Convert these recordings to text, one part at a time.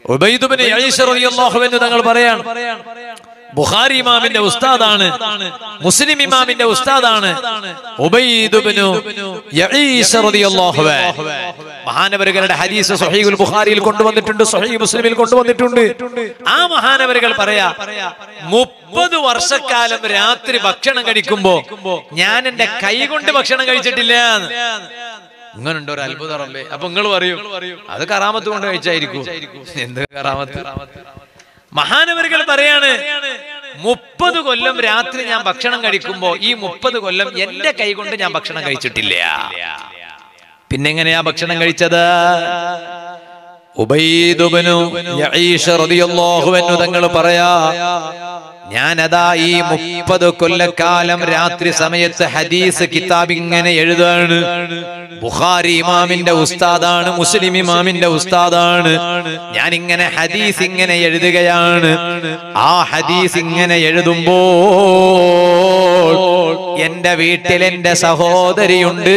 ഉബൈദുബിന് യഈശ റളിയല്ലാഹു അൻഹു തങ്ങൾ പറയാണ് ബുഖാരി ഇമാമിന്റെ ഉസ്താദാണ് മുസ്ലിം ഇമാമിന്റെ ഉസ്താദാണ് ഉബൈദുബ്നു യഈശ റളിയല്ലാഹു അൻഹു മഹാനവരുകളുടെ ഹദീസ് സഹീഹുൽ ബുഖാരിയിൽ കൊണ്ടുവന്നിട്ടുണ്ട് സഹീഹ് മുസ്ലിമിൽ കൊണ്ടുവന്നിട്ടുണ്ട് ആ മഹാനവരുകൾ പറയാ മുപ്പത് വർഷക്കാലം രാത്രി ഭക്ഷണം കഴിക്കുമ്പോ ഞാൻ എന്റെ കൈ കൊണ്ട് ഭക്ഷണം കഴിച്ചിട്ടില്ല ഇങ്ങനുണ്ടോ ഒരു അത്ഭുത റബ്ബേ അപ്പൊ നിങ്ങൾ പറയൂ അത് കറാമത്ത് കൊണ്ട് കഴിച്ചായിരിക്കും എന്ത് കറാമത്ത് മഹാനവരുകൾ പറയാണ് മുപ്പത് കൊല്ലം രാത്രി ഞാൻ ഭക്ഷണം കഴിക്കുമ്പോ ഈ മുപ്പത് കൊല്ലം എന്റെ കൈ കൊണ്ട് ഞാൻ ഭക്ഷണം കഴിച്ചിട്ടില്ല പിന്നെങ്ങനെയാ ഭക്ഷണം കഴിച്ചത് ഉബൈദുബനു യഈശ റളിയല്ലാഹു അൻഹു തങ്ങൾ പറയാ ഞാനതാ ഈ മുപ്പത് കൊല്ലക്കാലം രാത്രി സമയത്ത് ഹദീസ് കിതാബ് ഇങ്ങനെ എഴുതാണ് ബുഖാരി ഇമാമിന്റെ ഉസ്താദാണ് മുസ്ലിം ഇമാമിന്റെ ഉസ്താദാണ് ഞാൻ ഇങ്ങനെ ഹദീസ് ഇങ്ങനെ എഴുതുകയാണ് ആ ഹദീസ് ഇങ്ങനെ എഴുതുമ്പോൾ എന്റെ വീട്ടിൽ എന്റെ സഹോദരിയുണ്ട്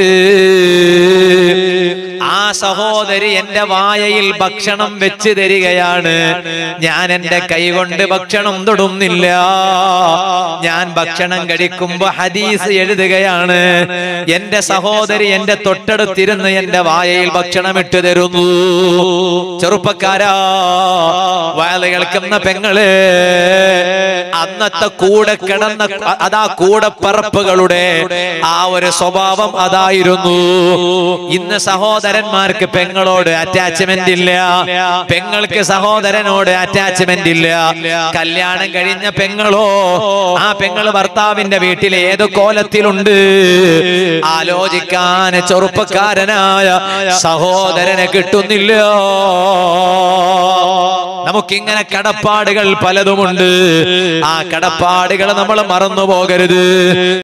ആ സഹോദരി എന്റെ വായയിൽ ഭക്ഷണം വെച്ച് തരികയാണ് ഞാൻ എന്റെ കൈകൊണ്ട് ഭക്ഷണം തൊടുന്നില്ല ഞാൻ ഭക്ഷണം കഴിക്കുമ്പോ ഹദീസ് എഴുതുകയാണ് എന്റെ സഹോദരി എന്റെ തൊട്ടടുത്തിരുന്ന് എന്റെ വായയിൽ ഭക്ഷണം ഇട്ടു തരുന്നു ചെറുപ്പക്കാരാ വയല് കേൾക്കുന്ന പെങ്ങള് അന്നത്തെ കൂടെ കിടന്ന അതാ കൂടെ പറപ്പുകളുടെ ആ ഒരു സ്വഭാവം അതായിരുന്നു ഇന്ന് സഹോദരന്മാർക്ക് പെങ്ങളോട് അറ്റാച്ച്മെന്റ് ഇല്ല പെങ്ങൾക്ക് സഹോദരനോട് അറ്റാച്ച്മെന്റ് ഇല്ല കല്യാണം കഴിഞ്ഞ പെങ്ങളോ ആ പെങ്ങള് ഭർത്താവിന്റെ വീട്ടിൽ ഏത് കോലത്തിലുണ്ട് ആലോചിക്കാൻ ചെറുപ്പക്കാരനായ സഹോദരനെ കിട്ടുന്നില്ല നമുക്കിങ്ങനെ കടപ്പാടുകൾ പലതുമുണ്ട് ആ കടപ്പാടുകൾ നമ്മൾ മറന്നു പോകരുത്